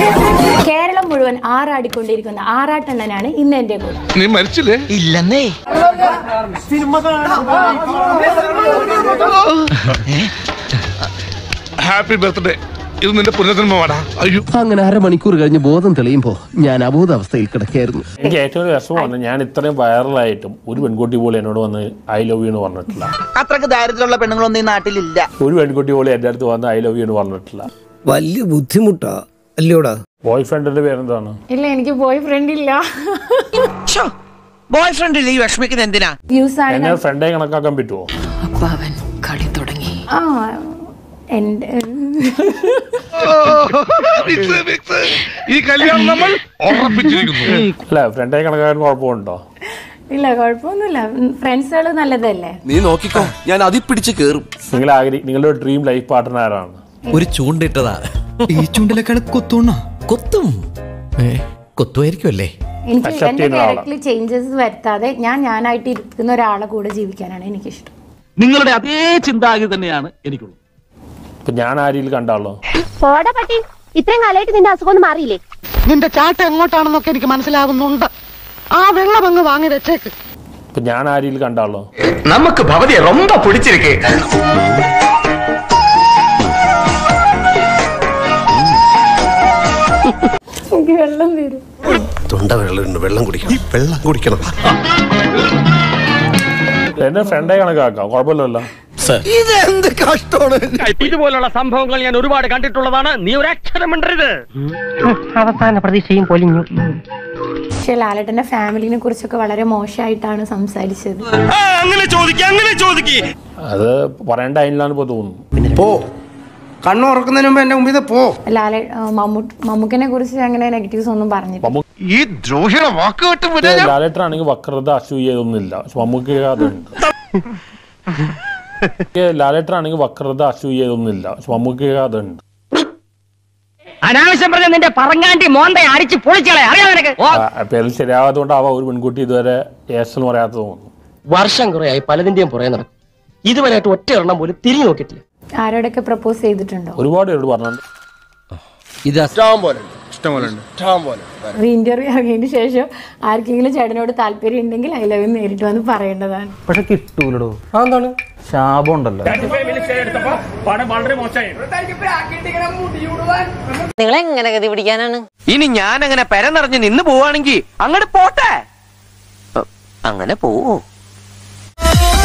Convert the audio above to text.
കേരളം മുഴുവൻ ആറാടിക്കൊണ്ടിരിക്കുന്ന ആറാട്ടണ്ണനാണ് ഇന്ന് എന്റെ കൂടെ നീ മരിച്ചില്ലേ ഇല്ലെന്നേ ഹാപ്പി ബർത്ത്ഡേ ഇത് നിന്റെ പുനർജന്മമാടാ അയ്യോ അങ്ങനെ അരമണിക്കൂർ കഴിഞ്ഞ് ബോധം തെളിയുമ്പോ ഞാൻ അബോധാവസ്ഥയിൽ കിടക്കായിരുന്നു എനിക്ക് ഏറ്റവും ഒരു രസമാണ് ഞാൻ ഇത്രയും വൈറലായിട്ടും ഒരു പെൺകുട്ടി പോലും എന്നോട് വന്ന് ഐ ലവ് യു എന്ന് പറഞ്ഞിട്ടില്ല അത്രക്ക് ദാരിദ്ര്യമുള്ള പെണ്ണുങ്ങളൊന്നും ഈ നാട്ടിലില്ല ഒരു പെൺകുട്ടി പോലും എൻ്റെ അടുത്ത് വന്ന് ഐ ലവ് യു എന്ന് പറഞ്ഞിട്ടില്ല വലിയ ബുദ്ധിമുട്ടാ അല്ലയോടാ ബോയ് ഫ്രണ്ടിന്റെ പേരെന്താണ് ഇല്ല എനിക്ക് ബോയ് ഫ്രണ്ട് ഇല്ല ബോയ് ഫ്രണ്ട് ഇല്ല ഈ വിഷമിക്കുന്ന എന്തിനാ വ്യൂസ് ആണ് എന്നെ ഫ്രണ്ടായി കണക്കാക്കാൻ പറ്റുമോ അപ്പാവൻ കളി തുടങ്ങി ആ എന്റെ മിക്സ്, മിക്സ്. ഈ കല്യാണം നമ്മൾ ഉറപ്പിച്ചിരിക്കുന്നു അല്ല ഫ്രണ്ടായി കണക്കാക്കാൻ കുഴപ്പമുണ്ടോ ഇല്ല കുഴപ്പമൊന്നുമില്ല ഫ്രണ്ട്സുകൾ നല്ലതല്ലേ നീ നോക്കിക്കോ ഞാൻ അതി പിടിച്ച് കേറും നിങ്ങൾ ആഗ്രഹി നിങ്ങളുടെ ഡ്രീം ലൈഫ് പാർട്ട്ണർ ആരാണ് ഒരു ചൂണ്ടിട്ടതാ ഈ ചൂണ്ടിലേക്കാൾ കൊത്തോണ കൊത്തും ഏ കൊത്തുമായിരിക്കും അല്ലേ എനിക്ക് Accept എന്റെ ചെയ്യുന്ന ആളാ. ക്യാരക്ടറിൽ ചേഞ്ചസ് വരുത്താതെ ഞാൻ ഞാനായിട്ട് ഇരിക്കുന്ന ഒരാളെ കൂടെ ജീവിക്കാനാണ് എനിക്കിഷ്ടം നിങ്ങളുടെ അതേ ചിന്താഗതി തന്നെയാണ് എനിക്കുള്ളത് ഇപ്പൊ ഞാൻ ആരിയിൽ കണ്ടാളോ പോടാ പട്ടി ഇത്രയും കാലമായിട്ട് നിന്റെ അസുഖം ഒന്നും മാറിയില്ലേ നിന്റെ ചാട്ട എങ്ങോട്ടാണെന്നൊക്കെ എനിക്ക് മനസ്സിലാകുന്നുണ്ട് ആ വെള്ളം അങ്ങ് വാങ്ങി വെച്ചേക്ക് ഇപ്പൊ ഞാൻ ആരിയിൽ കണ്ടാളോ നമുക്ക് ഭവതിയെ ரொம்ப പിടിച്ചിരിക്കേ എനിക്ക് വെള്ളം വരും തൊണ്ട വെള്ളം വെള്ളം കുടിക്കണം വെള്ളം കുടിക്കണം എന്നെ ഫ്രണ്ടായി കണക്കാക്കാം കുഴപ്പമില്ലല്ലോ ഇതെന്ത് കഷ്ടമാണ് ഇതുപോലുള്ള സംഭവങ്ങൾ ഞാൻ ഒരുപാട് കണ്ടിട്ടുള്ളതാണ് നീ ഒരു അക്ഷരം മിണ്ടരുത് അവസാന പ്രതീക്ഷയും പൊലിഞ്ഞു പക്ഷെ ലാലേട്ടന്റെ ഫാമിലിനെ കുറിച്ചൊക്കെ വളരെ മോശമായിട്ടാണ് സംസാരിച്ചത് അങ്ങനെ ചോദിക്ക അങ്ങനെ ചോദിക്കേ അത് പറയേണ്ട അതിലാണ് ഇപ്പൊ തോന്നുന്നു പോ കണ്ണുറക്കുന്നതിന് മുമ്പ് എന്റെ മുമ്പിൽ പോ ലാലേ മമ്മൂ മമ്മൂക്കിനെ കുറിച്ച് അങ്ങനെ നെഗറ്റീവ്സ് ഒന്നും പറഞ്ഞിട്ടില്ല ഈ ദ്രോഹിയുടെ വാക്ക് കേട്ട് വിടാ ഞാൻ. ലാലേട്ടനാണെങ്കിൽ വക്രത അസൂയ ഇതൊന്നുമില്ല പക്ഷെ മമ്മൂക്ക് അതുണ്ട് ലാലേട്ടനാണെങ്കിൽ വക്രത അസൂയ ഇതൊന്നുമില്ല പക്ഷെ മമ്മൂക്ക് അതുണ്ട് അനാവശ്യം പറഞ്ഞ നിന്റെ പറങ്ങാണ്ടി മോന്തെ അടിച്ച് പൊളിച്ചളെ അറിയാം നിനക്ക് പേരിൽ ശരിയാകാത്തതുകൊണ്ടാവാം ഒരു പെൺകുട്ടി ഇതുവരെ ഏസൽ പറയാത്ത തോന്നുന്നു വർഷം കുറയായി പലതിന്റെയും പുറകെ നടക്കും ഇതുവരെയായിട്ട് ഒറ്റ എണ്ണം പോലും തിരിഞ്ഞു നോക്കിയിട്ടില്ല ആരോടൊക്കെ പ്രപ്പോസ് ചെയ്തിട്ടുണ്ടോ ഒരുപാട് പേരോട് പറഞ്ഞിട്ടുണ്ട് ഇന്റർവ്യൂ ഇറങ്ങിയതിന് ശേഷം ആർക്കെങ്കിലും ചേട്ടനോട് താല്പര്യം ഉണ്ടെങ്കിൽ ഐ ലവ് നേരിട്ട് വന്ന് പറയേണ്ടതാണ് പക്ഷെ കിട്ടൂലടോ അതെന്താണ് ശാപം ഉണ്ടല്ലോ നിങ്ങൾ എങ്ങനെ ഗതി പിടിക്കാനാണ് ഇനി ഞാൻ അങ്ങനെ പെര നിറഞ്ഞ് നിന്ന് പോവാണെങ്കിൽ അങ്ങോട്ട് പോട്ടെ അങ്ങനെ പോവോ